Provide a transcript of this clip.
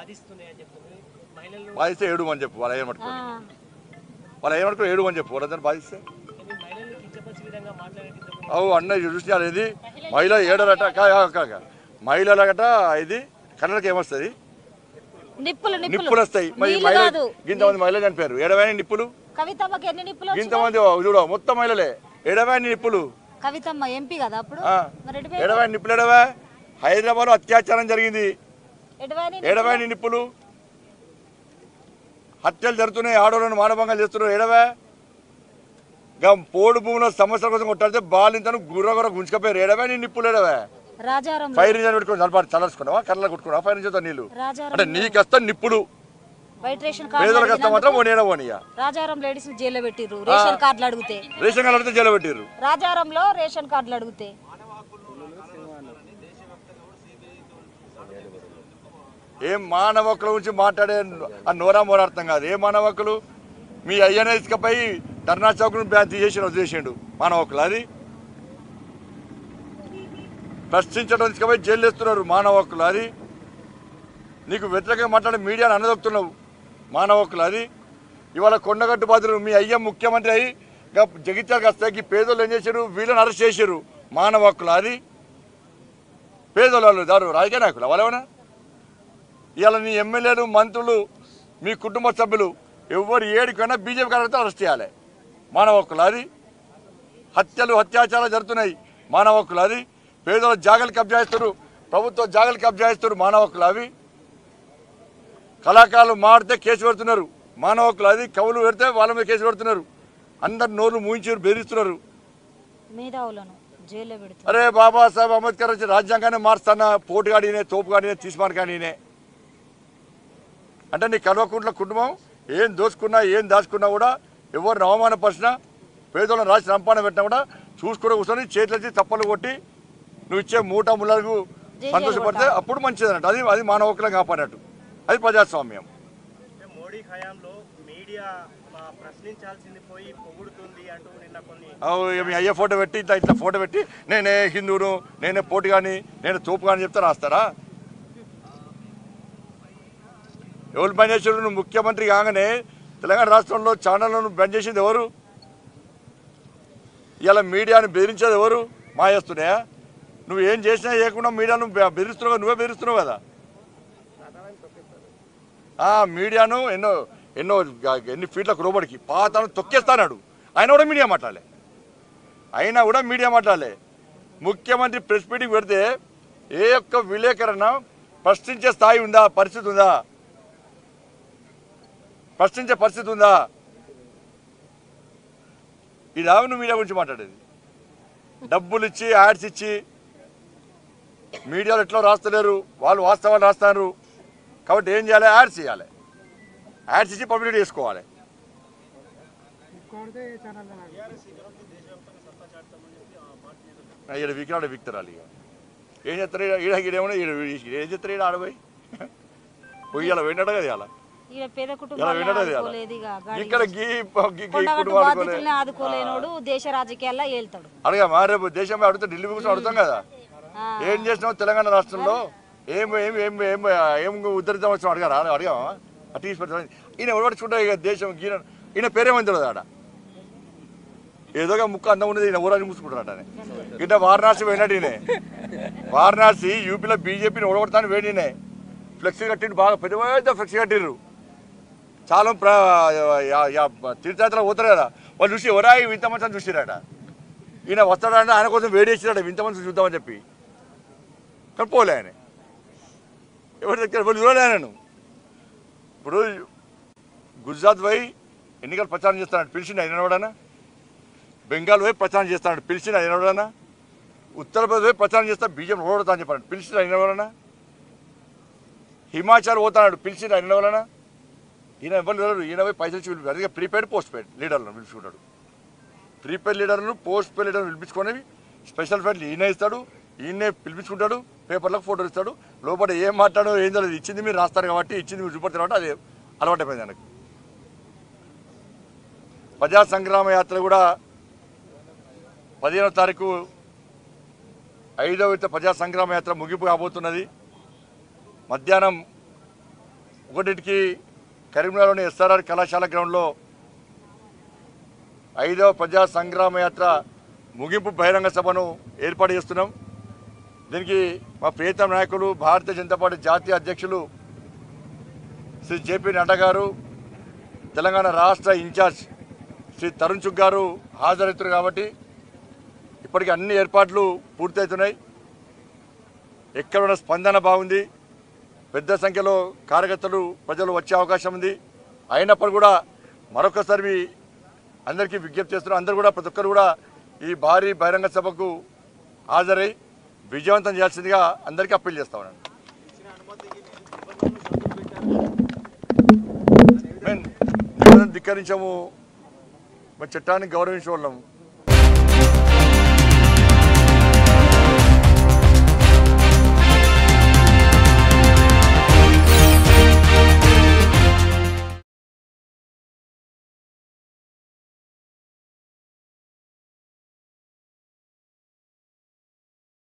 బాధిస్తున్నాయి అని చెప్తుంది మహిళలు బాధిస్తే ఏడు అని చెప్పు వాళ్ళు ఏం ఆ, పట్టుకోండి వాళ్ళు ఏం పట్టుకుని ఏడు అని చెప్పు వాళ్ళందరూ బాధిస్తే కానీ మహిళలు కించపరిచే విధంగా మాట్లాడేది అవు అన్న చూసినారు ఇది మహిళ ఏడలట కా- కా- కా- కా. మహిళలగట ఇది కన్నడకి ఏమొస్తుంది నిప్పులు నిప్పులు నిప్పులు వస్తాయి మరి నీళ్ళు మహిళ కాదు ఇంతమంది మహిళలు చనిపోయారు ఏడవైన నిప్పులు కవితమ్మకి ఎన్ని నిప్పులు వచ్చినాయి? ఇంతమంది చూడ మొత్తం మహిళలే ఏడవైన నిప్పులు కవితమ్మ ఎంపీ కదా అప్పుడు ఆ. మరి ఎటు పోయి- ఏడవైన నిప్పులు ఏడవా హైదరాబాద్ అత్యాచారం జరిగింది ఎటువైనా ఏడవైన నిప్పులు హత్యలు జరుగుతున్నాయి ఆడవాళ్ళను మానభంగాలు చేస్తున్నారు ఏడవా గా పోడు భూమిలో సమస్యల కోసం కొట్టాడితే బాలింతను గుర్ర గుర్ర గుంజుకపోయారు ఏడవా నీ నిప్పులు ఏడవా రాజారం ఫైర్ ఇంజన్ పెట్టుకుని చల్పాడు చల్లర్చుకున్నావా కర్రలు కొట్టుకున్నావా ఫైర్ ఇంజన్తో నీళ్ళు రాజారం అంటే నీకు వస్తా నిప్పులు వైట్ రేషన్ పేదలకు కార్డు వస్తా మాత్రం ఓనేనా ఓనియా రాజారం లేడీస్ జైల్లో పెట్టిర్రు రేషన్ కార్డులు అడిగితే రేషన్ కార్డు అడిగితే జైలు పెట్టిర్రు రాజారంలో రేషన్ కార్డులు అడిగితే ఏం మానవ హక్కుల గురించి మాట్లాడే ఆ నోరా మోరా అర్థం కాదు ఏ మానవ హక్కులు మీ అయ్యనే ఇసుకపై ధర్నా చౌక్ను బ్యాన్ తీసేసి వదిలేసిండు మానవ హక్కులు అది ప్రశ్నించడం ఇసుకపై జైలు వేస్తున్నారు మానవ హక్కులు అది నీకు వ్యతిరేకంగా మాట్లాడే మీడియాను అనదొక్కుతున్నావు మానవ హక్కులు అది ఇవాళ కొండగట్టు బాధలు మీ అయ్య ముఖ్యమంత్రి అయ్యి ఇంకా జగిత్యాలకు వస్తే ఈ పేదోళ్ళు ఏం చేశారు వీళ్ళని అరెస్ట్ చేశారు మానవ హక్కులు అది పేదోళ్ళు దారు రాజకీయ నాయకులు వాళ్ళేమన్నా ఇవాళ నీ ఎమ్మెల్యేలు మంత్రులు మీ కుటుంబ సభ్యులు ఎవరు ఏడికైనా బీజేపీ కార్యకర్తలు అరెస్ట్ చేయాలి మానవ హక్కులు అది హత్యలు అత్యాచారాలు జరుగుతున్నాయి మానవ హక్కులు అది పేదల జాగలు కబ్జా చేస్తారు ప్రభుత్వ జాగలు కబ్జా చేస్తారు మానవ హక్కులు అవి కళాకారులు మాడితే కేసు పెడుతున్నారు మానవ హక్కులు అది కవులు పెడితే వాళ్ళ మీద కేసు పెడుతున్నారు అందరు నోరు మూయించారు బెదిరిస్తున్నారు మేధావులను జైల్లో పెడుతుంది అరే బాబాసాహెబ్ అంబేద్కర్ వచ్చి రాజ్యాంగాన్ని మారుస్తానా పోటుగాడినే తోపుగాడినే తీసుమార్గాడినే అంటే నీ కల్వకుంట్ల కుటుంబం ఏం దోచుకున్నా ఏం దాచుకున్నా కూడా ఎవరిని అవమానపరిచినా పేదోళ్ళని రాసి రంపాన పెట్టినా కూడా చూసుకుని కూర్చొని చేతులెత్తి తప్పలు కొట్టి నువ్వు ఇచ్చే మూట ముళ్ళకు జై సంతోషపడితే అప్పుడు మంచిది అన్నట్టు అది అది మానవ హక్కులను కాపాడినట్టు అది ప్రజాస్వామ్యం అంటే మోడీ హయాంలో మీడియా ఆ, ప్రశ్నించాల్సింది పోయి పొగుడుతుంది అంటూ నిన్న కొన్ని అవు ఇక మీ అయ్యే ఫోటో పెట్టి ఇట్లా ఇట్లా ఫోటో పెట్టి నేనే హిందువును నేనే పోటు కానీ నేను తోపు కానీ చెప్తే రాస్తారా ఎవరు బంద్ చేసారు నువ్వు ముఖ్యమంత్రి కాగానే తెలంగాణ రాష్ట్రంలో ఛానళ్లను బంద్ చేసింది ఎవరు ఇలా మీడియాని బెదిరించేది ఎవరు మాయేస్తున్నాయా నువ్వు ఏం చేసినా చేయకుండా మీడియాను బె- బెదిరిస్తున్నావు కదా, నువ్వే బెదిరిస్తున్నావు కదా ఆ మీడియాను ఎన్నో ఎన్నో గ- ఎన్ని ఫీట్లకు రోబడికి పాతను తొక్కేస్తానాడు ఆయన కూడా మీడియా మాట్లాడలే అయినా కూడా మీడియా మాట్లాడలే ముఖ్యమంత్రి ప్రెస్ మీటింగ్ పెడితే ఏ ఒక్క విలేకరణ ప్రశ్నించే స్థాయి ఉందా పరిస్థితి ఉందా ప్రశ్నించే పరిస్థితి ఉందా ఇది నువ్వు మీడియా గురించి మాట్లాడేది డబ్బులు ఇచ్చి యాడ్స్ ఇచ్చి మీడియాలో ఎట్లా రాస్తలేరు వాళ్ళు వాస్తవాలు రాస్తున్నారు కాబట్టి ఏం చేయాలి యాడ్స్ చేయాలి యాడ్స్ ఇచ్చి పబ్లిసిటీ చేసుకోవాలి ఈడ విక్రాడు విక్తరాలు ఇక ఏం చేస్తారు ఈడ ఈడ ఈడేమన్నా ఈడ ఈడ ఏం చేస్తారు ఈడ ఆడపోయి పోయి ఇలా విన్నాడు కదా ఇలా ఈడ పేద ఇలా కుటుంబాలను విన్నాడు కదా ఆదుకోలేదు ఇక గాడి ఇక్కడ గీ గీ- గీ కొండగట్టు కుటుంబాలు బాధితుల్ని ఆదుకోలేనోడు దేశ రాజకీయాల్లో ఏళ్తాడు అడగా మా రేపు దేశంలో అడిగితే ఢిల్లీ కూర్చొని అడుగుతాం కదా ఆ, ఏం చేసినావు తెలంగాణ రాష్ట్రంలో ఏం ఏం ఏం ఏం ఏం ఉద్ధరిద్దాం వచ్చిన అడిగారా అడిగామా అటు తీసి పెడతాం ఈయన ఎవరు ఇక దేశం ఈయన ఈయన పేరేమని తెలియదు ఆడ ఏదోగా ముక్క అందం ఉన్నది ఈయన ఊరాన్ని మూసుకుంటారట ఆయన. ఇట్లా వారణాసి పోయినాడు ఈయన వారణాసి యూపీలో బీజేపీని ఓడగొడతాను వేడినే ఫ్లెక్సీ కట్టిండు బాగా పెద్ద పెద్ద ఫ్లెక్సీ కట్టిర్రు చాలా ప్ర యా- యా- తీర్థయాత్రలు పోతారు కదా వాళ్ళు చూసి ఎవరా ఇంత మంచి చూసిరాట ఈయన వస్తాడంటే ఆయన కోసం వేడి వేసిరాడు ఇంత మంది చూద్దామని చెప్పి కానీ పోలే ఆయన ఎవరి దగ్గర వాళ్ళు చూడలే ఆయనను ఇప్పుడు గుజరాత్ పోయి ఎన్నికలు ప్రచారం చేస్తాడు పిలిచిండు ఆయన ఎవడన్నా బెంగాల్ పోయి ప్రచారం చేస్తాడు పిలిచిండు ఆయన ఎవడన్నా ఉత్తరప్రదేశ్ పోయి ప్రచారం చేస్తా బీజేపీ ఓడతా అని చెప్పాడు పిలిచిండు ఆయన ఎవరన్నా హిమాచల్ పోతాడు పిలిచిండు ఆయన ఎవరన్నా ఈయన ఎవరు లేరు ఈయన పోయి పైసలు ఇచ్చి పిలిపారు అదే ప్రీపెయిడ్ పోస్ట్ పెయిడ్ లీడర్లను పిలుచుకుంటాడు ప్రీపెయిడ్ లీడర్లను పోస్ట్ పెయిడ్ లీడర్లు పిలిపించుకొని స్పెషల్ ఫ్లైట్లు ఈయన ఇస్తాడు ఈయనే పిలిపించుకుంటాడు పేపర్లకు ఫోటోలు ఇస్తాడు లోపల ఏం మాట్లాడో ఏం తెలియదు ఇచ్చింది మీరు రాస్తారు కాబట్టి ఇచ్చింది మీరు చూపడతారు కాబట్టి అది అలవాటు అయిపోయింది ఆయనకు ప్రజా సంగ్రామ యాత్ర కూడా పదిహేనో తారీఖు ఐదవ విడత ప్రజా సంగ్రామ యాత్ర ముగింపు కాబోతున్నది మధ్యాహ్నం ఒకటికి కరీంనగర్లోని ఎస్ఆర్ఆర్ కళాశాల గ్రౌండ్లో ఐదవ ప్రజా సంగ్రామ యాత్ర ముగింపు బహిరంగ సభను ఏర్పాటు చేస్తున్నాం దీనికి మా ప్రియతమ నాయకులు భారతీయ జనతా పార్టీ జాతీయ అధ్యక్షులు శ్రీ జేపీ నడ్డా గారు తెలంగాణ రాష్ట్ర ఇన్ఛార్జ్ శ్రీ తరుణ్ చుగ్ గారు హాజరవుతారు కాబట్టి ఇప్పటికి అన్ని ఏర్పాట్లు పూర్తవుతున్నాయి ఎక్కడ ఉన్న స్పందన బాగుంది పెద్ద సంఖ్యలో కార్యకర్తలు ప్రజలు వచ్చే అవకాశం ఉంది అయినప్పుడు కూడా మరొకసారి మీ అందరికీ విజ్ఞప్తి చేస్తున్నారు అందరూ కూడా ప్రతి ఒక్కరు కూడా ఈ భారీ బహిరంగ సభకు హాజరై విజయవంతం చేయాల్సిందిగా అందరికీ అప్పీల్ చేస్తా ఉన్నాను మేము నిబంధనలు ధిక్కరించాము మా చట్టాన్ని గౌరవించే వాళ్ళం